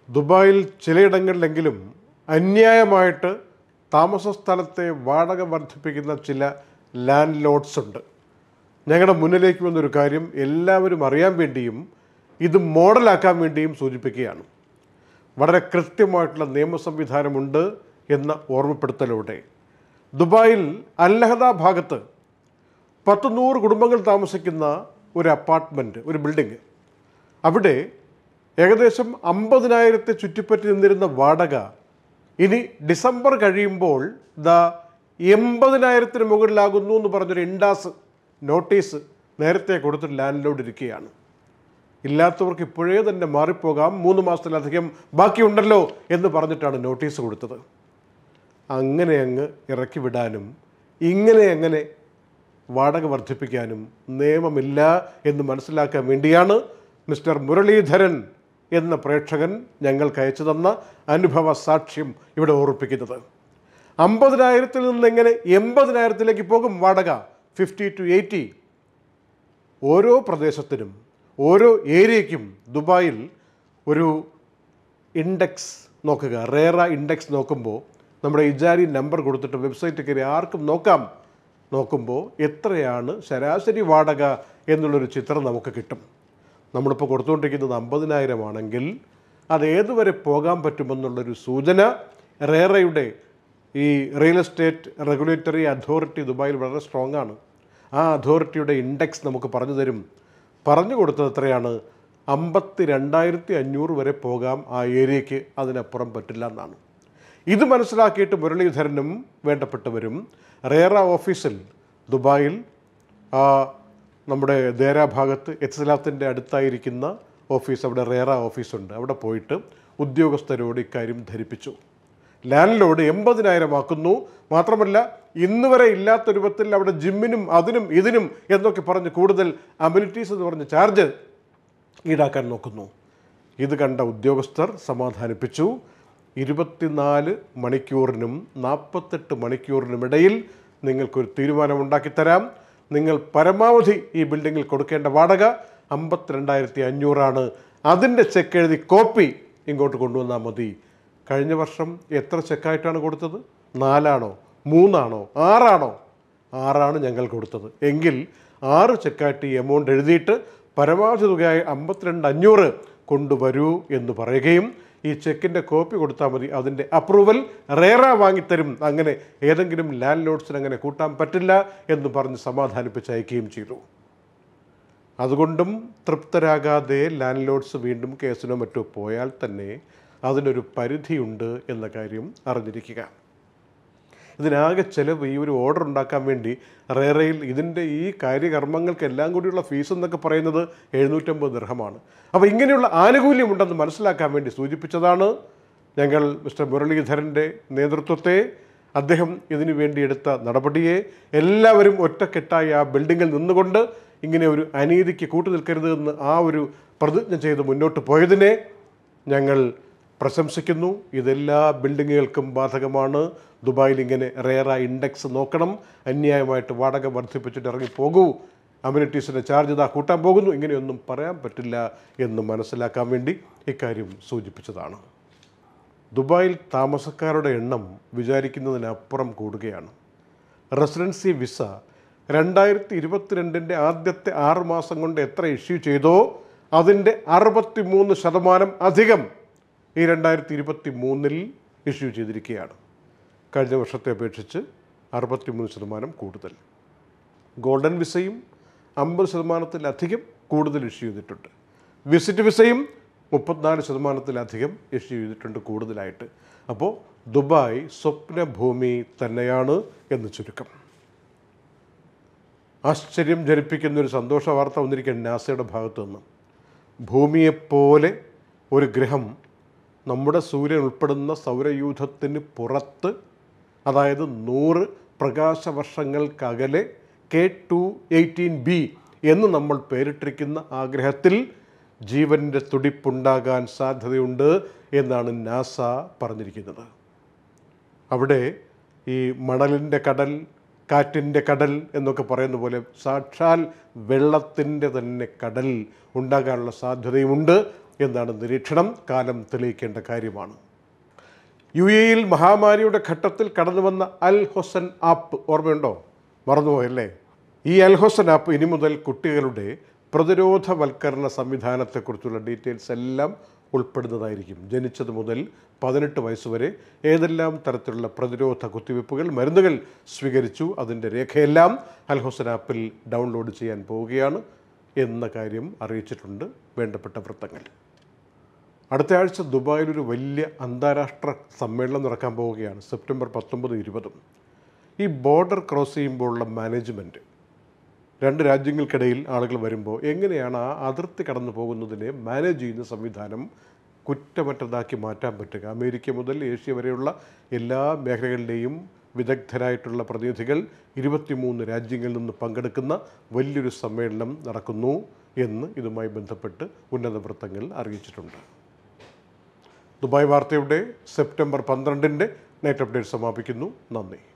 ദുബായിൽ ചിലയിടങ്ങളിലെങ്കിലും അന്യായമായിട്ട് താമസ സ്ഥലത്തെ വാടക വർദ്ധിപ്പിക്കുന്ന ചില ലാൻഡ് ലോഡ്സ് ഉണ്ട് ഞങ്ങളുടെ മുന്നിലേക്ക് വന്നൊരു കാര്യം എല്ലാവരും അറിയാൻ വേണ്ടിയും ഇത് മോഡലാക്കാൻ വേണ്ടിയും സൂചിപ്പിക്കുകയാണ് വളരെ കൃത്യമായിട്ടുള്ള നിയമ സംവിധാനമുണ്ട് എന്ന ഓർമ്മപ്പെടുത്തലോടെ ദുബായിൽ അല്ലഹദ ഭാഗത്ത് പത്ത് നൂറ് കുടുംബങ്ങൾ താമസിക്കുന്ന ഒരു അപ്പാർട്ട്മെൻറ്റ് ഒരു ബിൽഡിങ് അവിടെ ഏകദേശം അമ്പതിനായിരത്തെ ചുറ്റിപ്പറ്റി നിന്നിരുന്ന വാടക ഇനി ഡിസംബർ കഴിയുമ്പോൾ ദാ എൺപതിനായിരത്തിന് മുകളിലാകുന്നു എന്ന് പറഞ്ഞൊരു ഇൻഡാസ് നോട്ടീസ് നേരത്തെ കൊടുത്തിട്ട് ലാൻഡ് ലോഡ് ഇരിക്കുകയാണ് ഇല്ലാത്തവർക്ക് ഇപ്പോഴേ തന്നെ മാറിപ്പോകാം മൂന്ന് മാസത്തിലധികം ബാക്കിയുണ്ടല്ലോ എന്ന് പറഞ്ഞിട്ടാണ് നോട്ടീസ് കൊടുത്തത് അങ്ങനെ അങ്ങ് ഇറക്കി വിടാനും ഇങ്ങനെ അങ്ങനെ വാടക വർദ്ധിപ്പിക്കാനും നിയമമില്ല എന്ന് മനസ്സിലാക്കാൻ വേണ്ടിയാണ് മിസ്റ്റർ മുരളീധരൻ എന്ന പ്രേക്ഷകൻ ഞങ്ങൾക്ക് അയച്ചു തന്ന അനുഭവ സാക്ഷ്യം ഇവിടെ ഓർപ്പിക്കുന്നത് അമ്പതിനായിരത്തിൽ നിന്ന് എങ്ങനെ എൺപതിനായിരത്തിലേക്ക് പോകും വാടക ഫിഫ്റ്റി ടു എയ്റ്റി ഓരോ പ്രദേശത്തിനും ഓരോ ഏരിയയ്ക്കും ദുബായിൽ ഒരു ഇൻഡെക്സ് നോക്കുക റേറ ഇൻഡെക്സ് നോക്കുമ്പോൾ നമ്മുടെ ഇജാരി നമ്പർ കൊടുത്തിട്ട് വെബ്സൈറ്റ് കയറി ആർക്കും നോക്കാം നോക്കുമ്പോൾ എത്രയാണ് ശരാശരി വാടക എന്നുള്ളൊരു ചിത്രം നമുക്ക് കിട്ടും നമ്മളിപ്പോൾ കൊടുത്തുകൊണ്ടിരിക്കുന്നത് അമ്പതിനായിരം ആണെങ്കിൽ അത് ഏതുവരെ പോകാൻ പറ്റുമെന്നുള്ളൊരു സൂചന റേറയുടെ ഈ റിയൽ എസ്റ്റേറ്റ് റെഗുലേറ്ററി അതോറിറ്റി ദുബായിൽ വളരെ സ്ട്രോങ് ആണ് ആ അതോറിറ്റിയുടെ ഇൻഡെക്സ് നമുക്ക് പറഞ്ഞു തരും പറഞ്ഞു കൊടുത്തത് എത്രയാണ് അമ്പത്തി രണ്ടായിരത്തി അഞ്ഞൂറ് വരെ പോകാം ആ ഏരിയയ്ക്ക് അതിനപ്പുറം പറ്റില്ല എന്നാണ് ഇത് മനസ്സിലാക്കിയിട്ട് മുരളീധരനും വേണ്ടപ്പെട്ടവരും റേറ ഓഫീസിൽ ദുബായിൽ ആ, നമ്മുടെ ദേര ഭാഗത്ത് എത്സലാത്തിൻ്റെ അടുത്തായിരിക്കുന്ന ഓഫീസ് അവിടെ റേറ ഓഫീസുണ്ട് അവിടെ പോയിട്ട് ഉദ്യോഗസ്ഥരോട് ഇക്കാര്യം ധരിപ്പിച്ചു ലാൻഡ് ലോഡ് എൺപതിനായിരം ആക്കുന്നു മാത്രമല്ല ഇന്ന് വരെ ഇല്ലാത്ത രൂപത്തിൽ അവിടെ ജിമ്മിനും അതിനും ഇതിനും എന്നൊക്കെ പറഞ്ഞ് കൂടുതൽ അമ്യൂണിറ്റീസ് എന്ന് പറഞ്ഞ് ചാർജ് ഈടാക്കാൻ നോക്കുന്നു ഇത് കണ്ട ഉദ്യോഗസ്ഥർ സമാധാനിപ്പിച്ചു ഇരുപത്തിനാല് മണിക്കൂറിനും നാൽപ്പത്തെട്ട് മണിക്കൂറിനും ഇടയിൽ നിങ്ങൾക്കൊരു തീരുമാനമുണ്ടാക്കി തരാം നിങ്ങൾ പരമാവധി ഈ ബിൽഡിങ്ങിൽ കൊടുക്കേണ്ട വാടക അമ്പത്തിരണ്ടായിരത്തി അഞ്ഞൂറാണ് അതിൻ്റെ ചെക്ക് എഴുതി കോപ്പി ഇങ്ങോട്ട് കൊണ്ടുവന്നാൽ മതി കഴിഞ്ഞ വർഷം എത്ര ചെക്കായിട്ടാണ് കൊടുത്തത് നാലാണോ മൂന്നാണോ ആറാണോ ആറാണ് ഞങ്ങൾ കൊടുത്തത് എങ്കിൽ ആറ് ചെക്കായിട്ട് ഈ എമൗണ്ട് എഴുതിയിട്ട് പരമാവധി തുകയായി അമ്പത്തിരണ്ട് അഞ്ഞൂറ് കൊണ്ടുവരൂ എന്ന് പറയുകയും ഈ ചെക്കിൻ്റെ കോപ്പി കൊടുത്താൽ മതി അതിൻ്റെ അപ്രൂവൽ റേറ വാങ്ങിത്തരും അങ്ങനെ ഏതെങ്കിലും ലാൻഡ് ലോഡ്സിന് അങ്ങനെ കൂട്ടാൻ പറ്റില്ല എന്ന് പറഞ്ഞ് സമാധാനിപ്പിച്ച് അയക്കുകയും ചെയ്തു അതുകൊണ്ടും തൃപ്തരാകാതെ ലാൻഡ് ലോഡ്സ് വീണ്ടും കേസിനോ മറ്റോ പോയാൽ തന്നെ അതിനൊരു പരിധിയുണ്ട് എന്ന കാര്യം അറിഞ്ഞിരിക്കുക ഇതിനാകെ ചിലവ് ഈ ഒരു ഓർഡർ ഉണ്ടാക്കാൻ വേണ്ടി റേറയിൽ ഇതിൻ്റെ ഈ കാര്യകർമ്മങ്ങൾക്കെല്ലാം കൂടിയുള്ള ഫീസ് എന്നൊക്കെ പറയുന്നത് എഴുന്നൂറ്റമ്പത് ദർഹമാണ് അപ്പോൾ ഇങ്ങനെയുള്ള ആനുകൂല്യമുണ്ടെന്ന് മനസ്സിലാക്കാൻ വേണ്ടി സൂചിപ്പിച്ചതാണ് ഞങ്ങൾ മിസ്റ്റർ മുരളീധരൻ്റെ നേതൃത്വത്തെ അദ്ദേഹം ഇതിനു വേണ്ടി എടുത്ത നടപടിയെ എല്ലാവരും ഒറ്റക്കെട്ടായി ആ ബിൽഡിങ്ങിൽ നിന്നുകൊണ്ട് ഇങ്ങനെ ഒരു അനീതിക്ക് കൂട്ടുനിൽക്കരുത് എന്ന് ആ ഒരു പ്രതിജ്ഞ ചെയ്ത് മുന്നോട്ട് പോയതിനെ ഞങ്ങൾ പ്രശംസിക്കുന്നു ഇതെല്ലാ ബിൽഡിങ്ങുകൾക്കും ബാധകമാണ് ദുബായിൽ ഇങ്ങനെ റേറ ഇൻഡെക്സ് നോക്കണം അന്യായമായിട്ട് വാടക വർദ്ധിപ്പിച്ചിട്ട് ഇറങ്ങി പോകൂ അമ്യൂണിറ്റീസിൻ്റെ ചാർജ് ഇതാ കൂട്ടാൻ പോകുന്നു ഇങ്ങനെയൊന്നും പറയാൻ പറ്റില്ല എന്ന് മനസ്സിലാക്കാൻ വേണ്ടി ഇക്കാര്യം സൂചിപ്പിച്ചതാണ് ദുബായിൽ താമസക്കാരുടെ എണ്ണം വിചാരിക്കുന്നതിനപ്പുറം കൂടുകയാണ് റെസിഡൻസി വിസ രണ്ടായിരത്തി ഇരുപത്തിരണ്ടിൻ്റെ ആദ്യത്തെ ആറ് മാസം കൊണ്ട് എത്ര ഇഷ്യൂ ചെയ്തോ അതിൻ്റെ അറുപത്തി മൂന്ന് ശതമാനം അധികം ഈ രണ്ടായിരത്തി ഇരുപത്തി മൂന്നിൽ ഇഷ്യൂ ചെയ്തിരിക്കുകയാണ് കഴിഞ്ഞ വർഷത്തെ അപേക്ഷിച്ച് അറുപത്തി മൂന്ന് ശതമാനം കൂടുതൽ ഗോൾഡൻ വിസയും അമ്പത് ശതമാനത്തിലധികം കൂടുതൽ ഇഷ്യൂ ചെയ്തിട്ടുണ്ട് വിസിറ്റ് വിസയും മുപ്പത്തിനാല് ശതമാനത്തിലധികം ഇഷ്യൂ ചെയ്തിട്ടുണ്ട് കൂടുതലായിട്ട് അപ്പോൾ ദുബായ് സ്വപ്നഭൂമി തന്നെയാണ് എന്ന് ചുരുക്കം ആശ്ചര്യം ജനിപ്പിക്കുന്ന ഒരു സന്തോഷ വാർത്ത വന്നിരിക്കുകയാണ് നാസയുടെ ഭാഗത്തു നിന്ന് ഭൂമിയെപ്പോലെ ഒരു ഗ്രഹം നമ്മുടെ സൂര്യൻ ഉൾപ്പെടുന്ന സൗരയൂഥത്തിന് പുറത്ത് അതായത് നൂറ് പ്രകാശവർഷങ്ങൾക്കകലെ കെ ടു എയ്റ്റീൻ ബി എന്ന് നമ്മൾ പേരിട്ടിരിക്കുന്ന ആ ഗ്രഹത്തിൽ ജീവൻ്റെ തുടിപ്പുണ്ടാകാൻ സാധ്യതയുണ്ട് എന്നാണ് നാസ പറഞ്ഞിരിക്കുന്നത് അവിടെ ഈ മണലിൻ്റെ കടൽ കാറ്റിൻ്റെ കടൽ എന്നൊക്കെ പറയുന്ന പോലെ സാക്ഷാൽ വെള്ളത്തിൻ്റെ തന്നെ കടൽ ഉണ്ടാകാനുള്ള സാധ്യതയുമുണ്ട് എന്നാണ് നിരീക്ഷണം കാലം തെളിയിക്കേണ്ട കാര്യമാണ് യു എയിൽ മഹാമാരിയുടെ ഘട്ടത്തിൽ കടന്നു വന്ന അൽ ഹൊസൻ ആപ്പ് ഓർമ്മയുണ്ടോ മറന്നുപോയല്ലേ ഈ അൽ ഹൊസൻ ആപ്പ് ഇനി മുതൽ കുട്ടികളുടെ പ്രതിരോധവൽക്കരണ സംവിധാനത്തെക്കുറിച്ചുള്ള ഡീറ്റെയിൽസ് എല്ലാം ഉൾപ്പെടുന്നതായിരിക്കും ജനിച്ചത് മുതൽ പതിനെട്ട് വയസ്സുവരെ ഏതെല്ലാം തരത്തിലുള്ള പ്രതിരോധ കുത്തിവയ്പ്പുകൾ മരുന്നുകൾ സ്വീകരിച്ചു അതിൻ്റെ രേഖയെല്ലാം അൽ ഹൊസൻ ആപ്പിൽ ഡൗൺലോഡ് ചെയ്യാൻ പോവുകയാണ് എന്ന കാര്യം അറിയിച്ചിട്ടുണ്ട് വേണ്ടപ്പെട്ട വൃത്തങ്ങൾ അടുത്ത ആഴ്ച ദുബായിൽ ഒരു വലിയ അന്താരാഷ്ട്ര സമ്മേളനം നടക്കാൻ പോവുകയാണ് സെപ്റ്റംബർ പത്തൊമ്പത് ഇരുപതും ഈ ബോർഡർ ക്രോസ് ചെയ്യുമ്പോഴുള്ള മാനേജ്മെൻറ്റ് രണ്ട് രാജ്യങ്ങൾക്കിടയിൽ ആളുകൾ വരുമ്പോൾ എങ്ങനെയാണ് ആ അതിർത്തി കടന്നു പോകുന്നതിനെ മാനേജ് ചെയ്യുന്ന സംവിധാനം കുറ്റമറ്റതാക്കി മാറ്റാൻ പറ്റുക അമേരിക്ക മുതൽ ഏഷ്യ വരെയുള്ള എല്ലാ മേഖലകളിലെയും വിദഗ്ധരായിട്ടുള്ള പ്രതിനിധികൾ ഇരുപത്തിമൂന്ന് രാജ്യങ്ങളിൽ നിന്ന് പങ്കെടുക്കുന്ന വലിയൊരു സമ്മേളനം നടക്കുന്നു എന്ന് ഇതുമായി ബന്ധപ്പെട്ട് ഉന്നത വൃത്തങ്ങൾ അറിയിച്ചിട്ടുണ്ട് ദുബായ് വാർത്തയുടെ സെപ്റ്റംബർ പന്ത്രണ്ടിൻ്റെ നൈറ്റ് അപ്ഡേറ്റ് സമാപിക്കുന്നു നന്ദി